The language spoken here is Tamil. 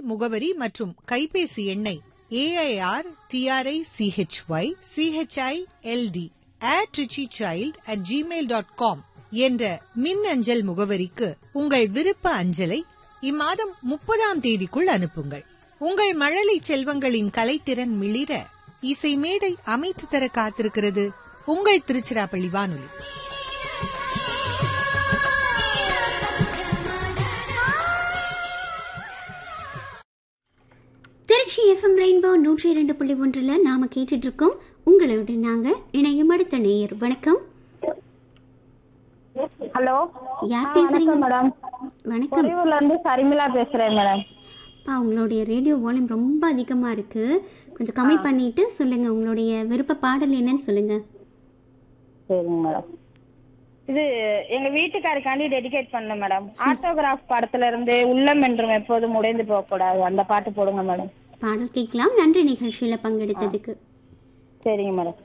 முகவரி மற்றும் கைபேசி எண்ணை A I R T R I C H Y C H I L D at richiechild at gmail dot com என்ற மின் அஞ்சல் முகவரிக்கு உங்கள் விருப்ப அஞ்சலை இம்மாதம் முப்பதாம் தேதிக்குள் அனுப்புங்கள் உங்கள் மழலை செல்வங்களின் கலைத்திறன் மிளிர இசை மேடை அமைத்து தர காத்திருக்கிறது உங்கள் திருச்சிராப்பள்ளி வானொலி திருச்சி எஃப்எம் ரெயின்போ நூற்றி இரண்டு புள்ளி ஒன்றில் நாம் கேட்டுட்டு இருக்கோம் உங்களோட நாங்கள் இணையம் அடுத்த நேயர் வணக்கம் ஹலோ யார் ஆ, பேசுறீங்க வணக்கம் மேடம் வணக்கம் பொறியூர்ல இருந்து சரிமிளா பேசுறேன் மேடம் பா உங்களுடைய ரேடியோ வால்யூம் ரொம்ப அதிகமாக இருக்கு கொஞ்சம் கம்மி பண்ணிட்டு சொல்லுங்க உங்களுடைய விருப்ப பாடல் என்னன்னு சொல்லுங்க சரிங்க மேடம் இது எங்க வீட்டுக்காருக்காண்டி டெடிகேட் பண்ணேன் மேடம் ஆட்டோகிராஃப் படத்துல இருந்து உள்ளம் என்றும் எப்போதும் உடைந்து போக கூடாது அந்த பாட்டு போடுங்க மேடம் பாடல் கேட்கலாம் நன்றி நிகழ்ச்சியில் பங்கெடுத்ததுக்கு சரிங்க மேடம்